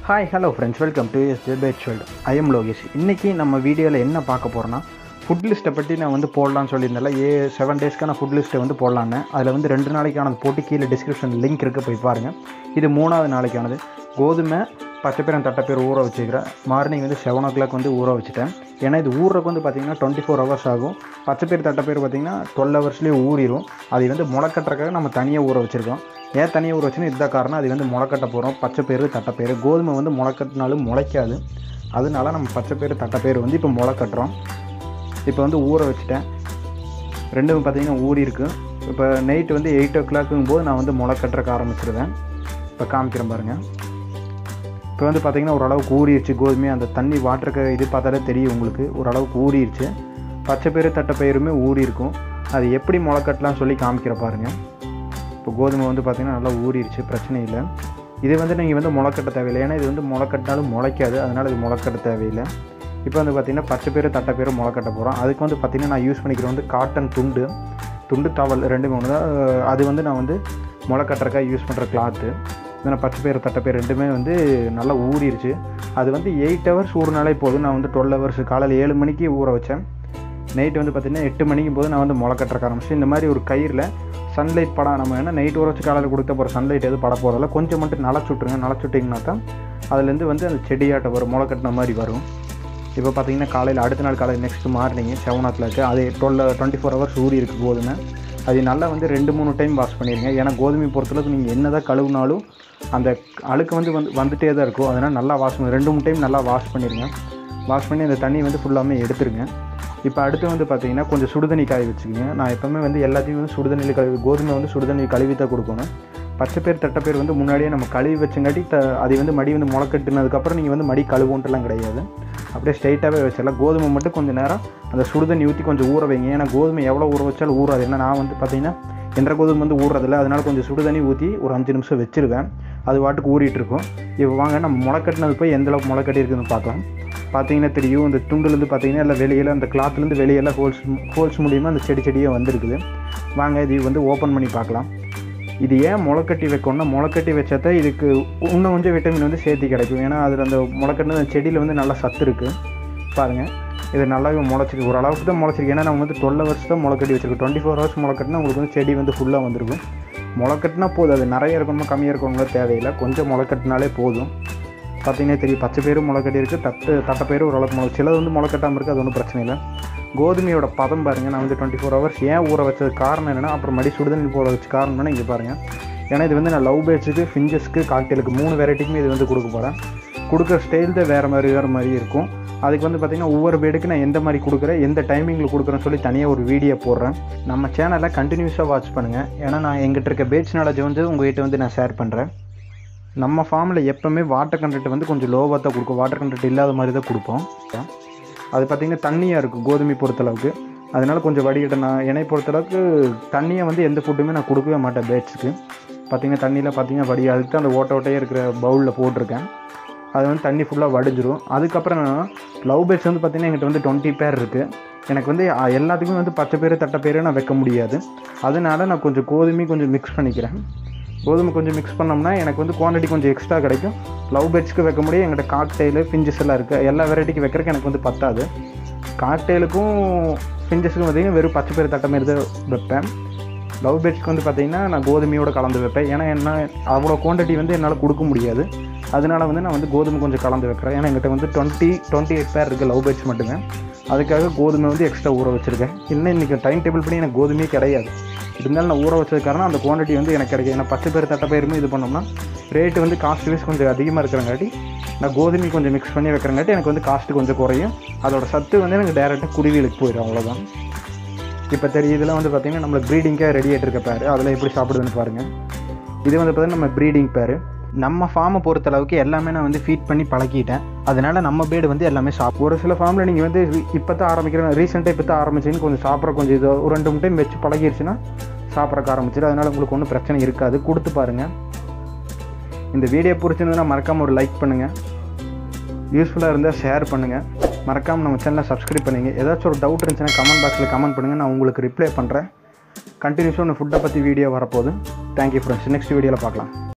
hi hello friends welcome to S bat world I am Lokesh இன்றைக்கி நம்ம வீடியோவில் என்ன பார்க்க போகிறோன்னா ஃபுட் லிஸ்ட்டை பற்றி நான் வந்து போடலான்னு சொல்லியிருந்தேன்ல ஏ செவன் டேஸ்க்கான ஃபுட் லிஸ்ட்டை வந்து போடலான்னு அதில் வந்து ரெண்டு நாளைக்கானது போட்டு கீழே டிஸ்கிரிப்ஷன் லிங்க் இருக்குது போய் பாருங்கள் இது மூணாவது நாளைக்கானது கோதுமை பச்சைப்பயிரம் தட்டைப்பயிர் ஊற வச்சுக்கிறேன் மார்னிங் வந்து செவன் ஓ கிளாக் வந்து ஊற வச்சுட்டேன் ஏன்னா இது ஊறுறதுக்கு வந்து பார்த்திங்கன்னா டுவெண்ட்டி ஃபோர் ஹவர்ஸ் ஆகும் பச்சைப்பயிர் தட்டைப்பயிர் பார்த்திங்கன்னா டுவெல் ஹவர்ஸ்லேயே ஊறிடும் அது வந்து முளைக்கட்டுறக்காக நம்ம தனியாக ஊற வச்சுருக்கோம் ஏன் தனியாக ஊற வச்சுன்னு இதுதான் காரணம் அது வந்து முளைக்கட்ட போகிறோம் பச்சைப்பயிறு தட்டைப்பயிறு கோதுமை வந்து முளைக்கட்டினாலும் முளைக்காது அதனால நம்ம பச்சைப்பயிறு தட்டைப்பயிறு வந்து இப்போ முளைக்கட்டுறோம் இப்போ வந்து ஊற வச்சுட்டேன் ரெண்டும் பார்த்திங்கன்னா ஊறி இருக்கு இப்போ நைட்டு வந்து எயிட் ஓ கிளாக்குங்கும் போது நான் வந்து முளை கட்டுறக்க ஆரம்பிச்சிருவேன் இப்போ காமிக்கிறேன் பாருங்கள் இப்போ வந்து பார்த்திங்கன்னா ஓரளவுக்கு ஊறிடுச்சு கோதுமை அந்த தண்ணி வாட்டருக்கு இது பார்த்தாலே தெரியும் உங்களுக்கு ஓரளவுக்கு ஊறிடுச்சு பச்சைப்பயிறு தட்டைப்பயிறுமே ஊறி இருக்கும் அது எப்படி முளை கட்டலாம்னு சொல்லி காமிக்கிற பாருங்கள் இப்போ கோதுமை வந்து பார்த்திங்கன்னா நல்லா ஊறிடுச்சு பிரச்சனை இல்லை இது வந்து நீங்கள் வந்து முளைக்கட்ட தேவையில்லை ஏன்னா இது வந்து முளைக்கட்டினாலும் முளைக்காது அதனால் இது முளைக்கட்ட தேவையில்லை இப்போ வந்து பார்த்திங்கன்னா பச்சைப்பயிறு தட்டைப்பயிறு முளைக்கட்ட போகிறோம் அதுக்கு வந்து பார்த்திங்கன்னா நான் யூஸ் பண்ணிக்கிற வந்து காட்டன் துண்டு துண்டு டவல் ரெண்டுமே ஒன்று தான் அது வந்து நான் வந்து முளைக்கட்டுறக்காக யூஸ் பண்ணுற கிளாத்து நான் பச்சைப்பயிறு தட்டைப்பயிறு ரெண்டுமே வந்து நல்லா ஊறிடுச்சு அது வந்து எயிட் ஹவர்ஸ் ஊறினாலே போதும் நான் வந்து டுவெல் ஹவர்ஸ் காலையில் ஏழு மணிக்கு ஊற வச்சேன் நைட் வந்து பார்த்திங்கன்னா எட்டு மணிக்கும் போது நான் வந்து முளை கட்டுறக்க ஆரம்பிச்சு இந்த மாதிரி ஒரு கயிறில் சன்லைட் படம் நம்ம ஏன்னா நைட் ஊற வச்சு காலையில் கொடுத்த போகிற சன்லைட் எதுவும் பட போகிறதில்ல கொஞ்சம் மட்டும் நலச்சுட்ருங்க நலச்சுட்டிங்கன்னா தான் அதுலேருந்து வந்து அந்த செடியாட்ட வரும் முளை கட்டின மாதிரி வரும் இப்போ பார்த்தீங்கன்னா காலையில் அடுத்த நாள் காலையில் next morning seven o'clock அது டுவெல் டுவெண்ட்டி ஃபோர் ஹவர்ஸ் ஊறி இருக்குது கோதுமை அது நல்லா வந்து ரெண்டு மூணு டைம் வாஷ் பண்ணிடுங்க ஏன்னா கோதுமை பொறுத்தளவுக்கு நீங்கள் என்ன தான் கழுவுனாலும் அந்த அழுக்கு வந்து வந்து வந்துகிட்டே தான் இருக்கும் அதனால் நல்லா வாஷ் பண்ணி ரெண்டு மூணு டைம் நல்லா வாஷ் பண்ணிடுங்க வாஷ் பண்ணி அந்த தண்ணி வந்து ஃபுல்லாமே எடுத்துருங்க இப்போ அடுத்து வந்து பார்த்தீங்கன்னா கொஞ்சம் சுடுதண்ணி காய வச்சுக்கோங்க நான் எப்போவுமே வந்து எல்லாத்தையும் வந்து சுடுதண்ணியில் கழுவி கோதுமை வந்து சுடுதண்ணி கழுவி தான் கொடுக்கணும் பச்சைப்பேர் தட்டைப்பேர் வந்து முன்னாடியே நம்ம கழுவி வச்சங்காட்டி த அதை வந்து மடி வந்து முளைக்கட்டுனதுக்கப்புறம் நீங்கள் வந்து மடி கழுவுன்ட்டுலாம் கிடையாது அப்படியே ஸ்ட்ரைட்டாகவே வச்சிடலாம் கோதுமை மட்டும் கொஞ்சம் நேரம் அந்த சுடுதண்ணி ஊற்றி கொஞ்சம் ஊற வைங்க ஏன்னா கோதுமை எவ்வளோ ஊற வச்சாலும் ஊறாது ஏன்னா நான் வந்து பார்த்தீங்கன்னா என்ற கோதுமை வந்து ஊறுறதில்ல அதனால் கொஞ்சம் சுடுதண்ணி ஊற்றி ஒரு அஞ்சு நிமிஷம் வச்சுருவேன் அது வாட்டுக்கு ஊறிட்டு இருக்கும் இப்போ வாங்க நம்ம முளைக்கட்டினது போய் எந்த அளவுக்கு முளைக்கட்டி இருக்குதுன்னு பார்க்கலாம் பார்த்தீங்கன்னா தெரியும் இந்த துண்டுலேருந்து பார்த்தீங்கன்னா எல்லாம் வெளியில் அந்த கிளாத்லேருந்து வெளியெல்லாம் ஹோல்ஸ் ஹோல்ஸ் மூலியமாக அந்த செடி செடியாக வந்திருக்குது வாங்க இது வந்து ஓப்பன் பண்ணி பார்க்கலாம் இது ஏன் முளைக்கட்டி வைக்கணும்னா முளைக்கட்டி வச்சாத இதுக்கு இன்னும் கொஞ்சம் விட்டமின் வந்து சேர்த்து கிடைக்கும் ஏன்னா அதில் அந்த முளைக்கட்டின செடியில் வந்து நல்லா சத்து இருக்குது பாருங்கள் இது நல்லாவே முளைச்சிருக்கு ஒரு அளவுக்கு தான் முளைச்சிருக்கு ஏன்னா நம்ம வந்து டுவெல் ஹவர்ஸ் தான் முளைக்கட்டி வச்சிருக்கோம் டுவெண்ட்டி ஃபோர் ஹவர்ஸ் முளைக்கட்டினா உங்களுக்கு வந்து செடி வந்து ஃபுல்லாக வந்துருக்கும் முளைக்கட்டினா போதும் அது நிறைய இருக்கணுமா கம்மியாக இருக்கணுங்களோ தேவையில்லை கொஞ்சம் முளைக்கட்டினாலே போதும் பார்த்தீங்கன்னா தெரியும் பச்சை பேரும் முளைக்கட்டி இருக்குது தட்டு தட்டை பேரும் ஓரளவுக்கு முளை சிலது வந்து முளைக்கட்டாமல் இருக்குது அது ஒன்றும் பிரச்சனை இல்லை கோதுமையோட பதம் பாருங்கள் நான் வந்து டுவெண்ட்டி ஃபோர் ஹவர்ஸ் ஏன் ஊற வச்சது காரணம் என்னென்னா அப்புறம் மடி சுடுதண்ணி போட வச்ச காரணம் என்னன்னா இங்கே பாருங்கள் ஏன்னா இது வந்து நான் லவ் பேட்ஸுக்கு ஃபிஞ்சஸ்க்கு காக்டெயிலுக்கு மூணு வெரைட்டிக்குமே இது வந்து கொடுக்க போகிறேன் கொடுக்குற ஸ்டைல் தான் வேறு மாதிரி வேறு மாதிரி இருக்கும் அதுக்கு வந்து பார்த்திங்கன்னா ஒவ்வொரு பேடுக்கு நான் எந்த மாதிரி கொடுக்குறேன் எந்த டைமிங்கில் கொடுக்குறேன்னு சொல்லி தனியாக ஒரு வீடியோ போடுறேன் நம்ம சேனலை கண்டினியூஸாக வாட்ச் பண்ணுங்கள் ஏன்னா நான் எங்கிட்ட இருக்க பேட்ஸ் நாலேஜ் வந்து உங்கள்கிட்ட வந்து நான் ஷேர் பண்ணுறேன் நம்ம ஃபார்மில் எப்போவுமே வாட்டர் கண்டென்ட் வந்து கொஞ்சம் லோவாக தான் கொடுக்கும் வாட்டர் கண்டென்ட் இல்லாத மாதிரி தான் கொடுப்போம் அது பார்த்திங்கன்னா தண்ணியாக இருக்கும் கோதுமை பொறுத்தளவுக்கு அதனால் கொஞ்சம் வடிகட்ட நான் என்னை பொறுத்தளவுக்கு தண்ணியை வந்து எந்த ஃபுட்டுமே நான் கொடுக்கவே மாட்டேன் பேட்ஸுக்கு பார்த்திங்கன்னா தண்ணியில் பார்த்திங்கன்னா வடி அதுக்கு தான் அந்த ஓட்ட ஓட்டையே இருக்கிற பவுலில் போட்டிருக்கேன் அது வந்து தண்ணி ஃபுல்லாக வடிஞ்சிரும் அதுக்கப்புறம் என்னென்னா லவ் பேட்ஸ் வந்து பார்த்திங்கன்னா எங்கிட்ட வந்து டுவெண்ட்டி பேர் இருக்குது எனக்கு வந்து எல்லாத்துக்குமே வந்து பச்சை பேர் தட்டை பேர் நான் வைக்க முடியாது அதனால நான் கொஞ்சம் கோதுமை கொஞ்சம் மிக்ஸ் பண்ணிக்கிறேன் கோதுமை கொஞ்சம் மிக்ஸ் பண்ணோம்னா எனக்கு வந்து குவான்டிட்டி கொஞ்சம் எக்ஸ்ட்ரா கிடைக்கும் லவ் பேட்ஸ்க்கு வைக்க முடியும் எங்கிட்ட காக்டெயிலு ஃபிஞ்சஸ் எல்லாம் இருக்குது எல்லா வெரைட்டிக்கு வைக்கிறதுக்கு எனக்கு வந்து பத்தாது காக்டெயிலுக்கும் ஃபிஞ்சஸுக்கும் பார்த்திங்கன்னா வெறும் பச்சை பேர் தட்டை மாரி தான் வைப்பேன் லவ் பேட்ஸ்க்கு வந்து பார்த்திங்கன்னா நான் கோதுமையோடு கலந்து வைப்பேன் ஏன்னா என்ன அவ்வளோ குவான்டிட்டி வந்து என்னால் கொடுக்க முடியாது அதனால வந்து நான் வந்து கோதுமை கொஞ்சம் கலந்து வைக்கிறேன் ஏன்னா எங்கிட்ட வந்து டுவெண்ட்டி டுவெண்ட்டி எயிட் பேர் இருக்குது லவ் பேட்ஸ் மட்டுமே அதுக்காக கோதுமை வந்து எக்ஸ்ட்ரா ஊற வச்சுருக்கேன் இல்லை இன்றைக்கி டைம் டேபிள் பண்ணி எனக்கு கோதுமையே கிடையாது இருந்தாலும் நான் ஊற வச்சது காரணம் அந்த குவான்டிட்டி வந்து எனக்கு கிடைக்கும் ஏன்னா பச்சை பேர் தட்டை பயிருமே இது பண்ணோம்னா ரேட்டு வந்து காஸ்ட் வைஸ் கொஞ்சம் அதிகமாக இருக்கிறங்காட்டி நான் கோதுமை கொஞ்சம் மிக்ஸ் பண்ணி வைக்கிறங்காட்டி எனக்கு வந்து காஸ்ட்டு கொஞ்சம் குறையும் அதோட சத்து வந்து எனக்கு டேரெக்டாக குருவிகளுக்கு போயிடும் அவ்வளோதான் இப்போ தெரியும் இதெல்லாம் வந்து பார்த்திங்கன்னா நம்மளுக்கு ப்ரீடிங்காக ரெடி ஆகிட்டு இருக்க பேர் அதில் எப்படி சாப்பிடுதுன்னு பாருங்கள் இது வந்து பார்த்திங்கன்னா நம்ம ப்ரீடிங் பேர் நம்ம ஃபார்மை பொறுத்தளவுக்கு எல்லாமே நான் வந்து ஃபீட் பண்ணி பழக்கிட்டேன் அதனால நம்ம பேடு வந்து எல்லாமே சாப்பிடும் ஒரு சில ஃபார்மில் நீங்கள் வந்து இப்போ தான் ஆரம்பிக்கிறேன் ரீசெண்டாக இப்போ தான் ஆரம்பிச்சின்னு கொஞ்சம் சாப்பிட்ற கொஞ்சம் இது ஒரு ரெண்டு மூணு டைம் வச்சு பழகிருச்சுன்னா சாப்பிட்றக்க ஆரம்பிச்சிடும் அதனால் உங்களுக்கு ஒன்றும் பிரச்சனை இருக்காது கொடுத்து பாருங்கள் இந்த வீடியோ பிடிச்சிருந்ததுன்னா மறக்காமல் ஒரு லைக் பண்ணுங்கள் யூஸ்ஃபுல்லாக இருந்தால் ஷேர் பண்ணுங்கள் மறக்காமல் நம்ம சேனலை சப்ஸ்கிரைப் பண்ணுங்க ஏதாச்சும் ஒரு டவுட் இருந்துச்சுன்னா கமெண்ட் பாக்ஸில் கமெண்ட் பண்ணுங்கள் நான் உங்களுக்கு ரிப்ளை பண்ணுறேன் கண்டினியூஸாக ஒன்று ஃபுட்டை பற்றி வீடியோ வரப்போகுது தேங்க்யூ ஃப்ரெண்ட்ஸ் நெக்ஸ்ட் வீடியோவில் பார்க்கலாம்